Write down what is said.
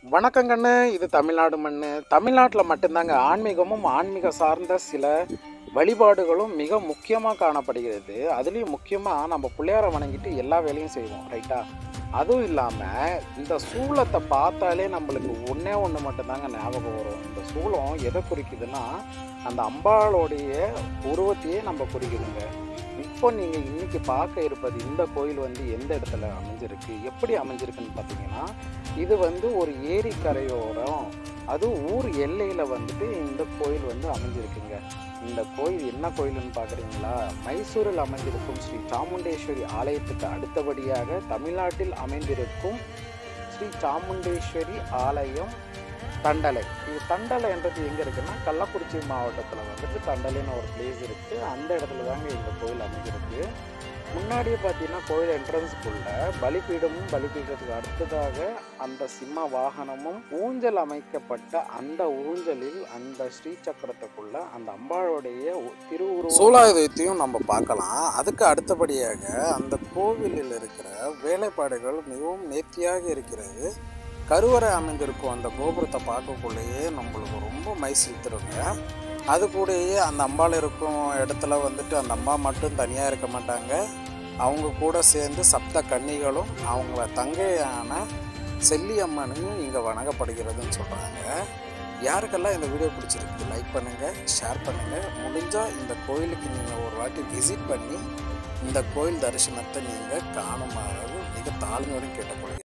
வணக்கம் கண்ணு இது தமிழ்நாடு மண் தமிழ்நாட்டில் மட்டும்தாங்க ஆன்மீகமும் ஆன்மீக சார்ந்த சில வழிபாடுகளும் மிக முக்கியமாக காணப்படுகிறது அதுலேயும் முக்கியமாக நம்ம பிள்ளையாரை வணங்கிட்டு எல்லா வேலையும் செய்வோம் ரைட்டா அதுவும் இல்லாமல் இந்த சூளத்தை பார்த்தாலே நம்மளுக்கு ஒன்றே ஒன்று மட்டும்தாங்க ஞாபகம் வரும் இந்த சூளம் எதை குறிக்குதுன்னா அந்த அம்பாளுடைய உருவத்தையே நம்ம குறிக்குதுங்க இப்போ நீங்கள் இன்னைக்கு பார்க்க இருப்பது இந்த கோயில் வந்து எந்த இடத்துல அமைஞ்சிருக்கு எப்படி அமைஞ்சிருக்குன்னு பார்த்தீங்கன்னா இது வந்து ஒரு ஏரிக்கரையோரம் அது ஊர் எல்லையில் வந்துட்டு இந்த கோயில் வந்து அமைஞ்சிருக்குங்க இந்த கோயில் என்ன கோயில்னு பார்க்குறீங்களா மைசூரில் அமைந்திருக்கும் ஸ்ரீ சாமுண்டேஸ்வரி ஆலயத்துக்கு அடுத்தபடியாக தமிழ்நாட்டில் அமைந்திருக்கும் ஸ்ரீ சாமுண்டேஸ்வரி ஆலயம் தண்டலை இது தண்டலைன்றது எங்கே இருக்குன்னா கள்ளக்குறிச்சி மாவட்டத்தில் வந்துட்டு தண்டலைன்னு ஒரு பிளேஸ் இருக்குது அந்த இடத்துல தாங்க இந்த கோயில் அமைஞ்சிருக்கு முன்னாடியே பார்த்தீங்கன்னா கோயில் என்ட்ரன்ஸுக்குள்ள பலிபீடமும் பலிபீடத்துக்கு அடுத்ததாக அந்த சிம்ம வாகனமும் ஊஞ்சல் அமைக்கப்பட்ட அந்த ஊஞ்சலில் அந்த ஸ்ரீ சக்கரத்துக்குள்ள அந்த அம்பாளுடைய திருவுருவ சூலாயுதத்தையும் நம்ம பார்க்கலாம் அதுக்கு அடுத்தபடியாக அந்த கோவிலில் இருக்கிற வேலைப்பாடுகள் மிகவும் நேர்த்தியாக இருக்கிறது கருவறை அமைந்திருக்கும் அந்த கோபுரத்தை பார்க்கக்குள்ளேயே நம்மளுக்கு ரொம்ப மை சிலுத்துருங்க அது கூடயே அந்த அம்பாள் இருக்கும் இடத்துல வந்துட்டு அந்த அம்மா மட்டும் தனியாக இருக்க மாட்டாங்க அவங்க கூட சேர்ந்து சப்த கன்னிகளும் அவங்கள தங்கையான செல்லியம்மனையும் இங்கே வணங்கப்படுகிறதுன்னு சொல்கிறாங்க யாருக்கெல்லாம் இந்த வீடியோ பிடிச்சிருக்கு லைக் பண்ணுங்கள் ஷேர் பண்ணுங்கள் முடிஞ்சால் இந்த கோயிலுக்கு நீங்கள் ஒரு வாட்டி விசிட் பண்ணி இந்த கோயில் தரிசனத்தை நீங்கள் காணுமாறு மிக தாழ்மையோடு கேட்டுக்கொள்கிறேன்